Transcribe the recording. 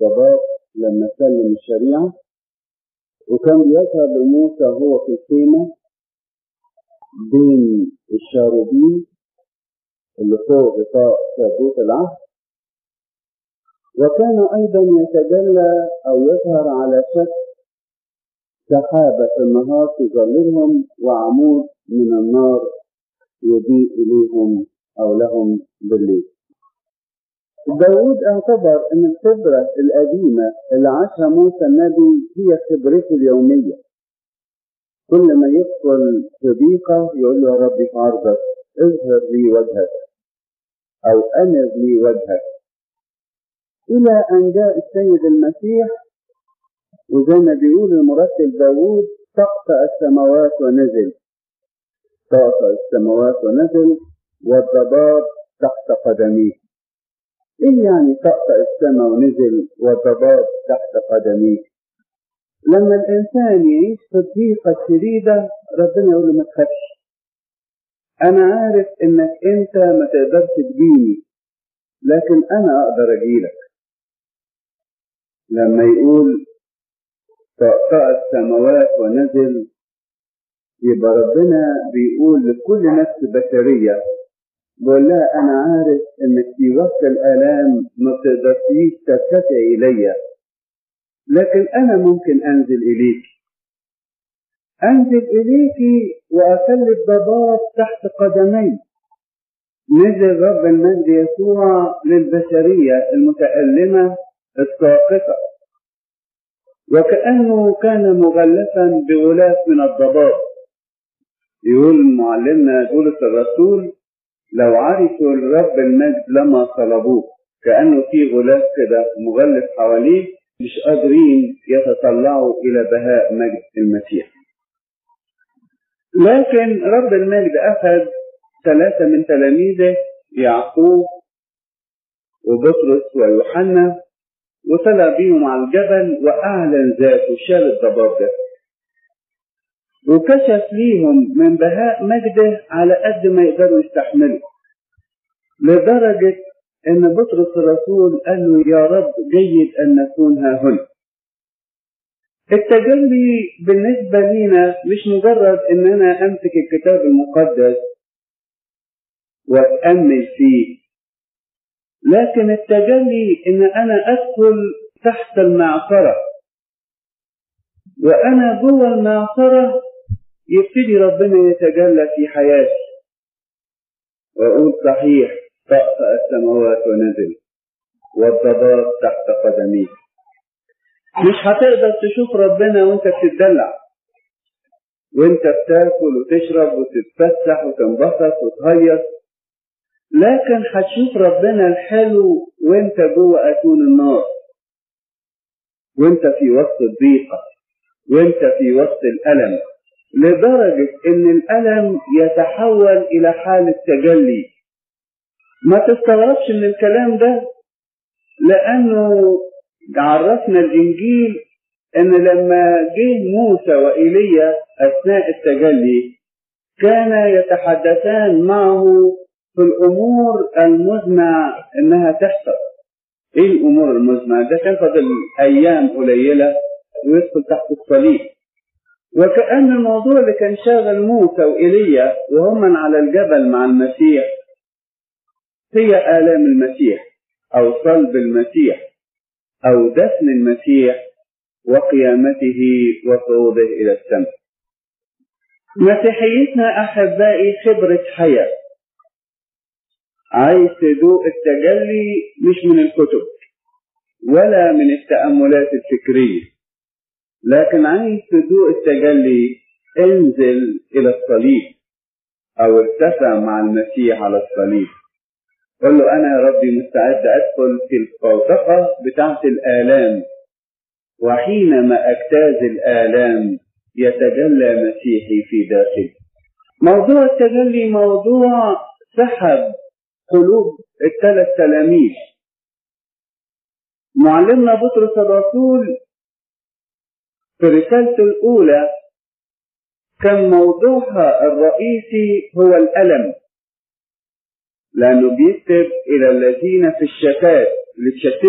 الضباب لما سلم الشريعة وكان بيظهر لموسى وهو في الخيمة بين الشاروبين اللي فوق غطاء تابوت العهد وكان أيضا يتجلى أو يظهر على شكل سحابة في النهار تظللهم وعمود من النار يضيء إليهم أو لهم بالليل. داود اعتبر أن الخبرة القديمة اللي عاشها موسى النبي هي خبرته اليومية. كل ما يدخل في ضيقة يقول له يا ربي في عرضك اظهر لي وجهك أو أنر لي وجهك. إلى أن جاء السيد المسيح وزي ما بيقول المرتب داوود طقطق السماوات ونزل طقطق السماوات ونزل والضباب تحت قدميه ايه يعني طقطق السماء ونزل والضباب تحت قدميه لما الانسان يعيش في الضيقه الشديده ربنا يقول له ما تخافش انا عارف انك انت ما تقدرش تجيني لكن انا اقدر اجيلك لما يقول طقطق السماوات ونزل يبقى ربنا بيقول لكل نفس بشرية بيقول لها أنا عارف إنك في وقت الآلام ما بتقدريش ترتفعي إلي لكن أنا ممكن أنزل إليك أنزل إليك وأخلي الضباب تحت قدمي نزل رب المجد يسوع للبشرية المتألمة الساقطة وكأنه كان مغلفا بغلاف من الضباب يقول معلمنا بولس الرسول لو عرفوا الرب المجد لما طلبوه كأنه في غلاف كده مغلف حواليه مش قادرين يتطلعوا إلى بهاء مجد المسيح لكن رب المجد أخذ ثلاثة من تلاميذه يعقوب وبطرس ويوحنا وطلع بيهم على الجبل وأعلن ذاته شال الضباب ده وكشف ليهم من بهاء مجده على قد ما يقدروا يستحملوا لدرجة إن بطرس الرسول قال له يا رب جيد أن نكون ها هنا التجلي بالنسبة لينا مش مجرد إن أنا أمسك الكتاب المقدس وأتأمل فيه لكن التجلي ان انا ادخل تحت المعصرة وانا جوه المعصرة يبتدي ربنا يتجلى في حياتي واقول صحيح طأطأ السماوات ونزل والضباب تحت قدمي مش هتقدر تشوف ربنا وانت بتتدلع وانت بتاكل وتشرب وتتفسح وتنبسط وتهيص لكن هتشوف ربنا الحلو وانت جوه اتون النار وانت في وسط الضيقه وانت في وسط الالم لدرجه ان الالم يتحول الى حاله تجلي ما تستغربش من الكلام ده لانه عرفنا الانجيل ان لما جه موسى وايليا اثناء التجلي كان يتحدثان معه في الامور المزمع انها تحصل ايه الامور المزمع ده كان فاضل ايام قليله ويدخل تحت الصليب وكأن الموضوع اللي كان شاغل موسى وإيليا وهم على الجبل مع المسيح هي آلام المسيح أو صلب المسيح أو دفن المسيح وقيامته وصعوده إلى السماء مسيحيتنا أحبائي خبرة حياة عايز تدوق التجلي مش من الكتب ولا من التأملات الفكرية لكن عايز تدوق التجلي انزل إلى الصليب أو ارتفع مع المسيح على الصليب قل له أنا يا ربي مستعد أدخل في القوطقة بتاعة الآلام وحينما أجتاز الآلام يتجلى مسيحي في داخلي موضوع التجلي موضوع سحب قلوب الثلاث تلاميذ معلمنا بطرس الرسول في رسالته الأولى كان موضوعها الرئيسي هو الألم لأنه بيكتب إلى الذين في الشتات اللي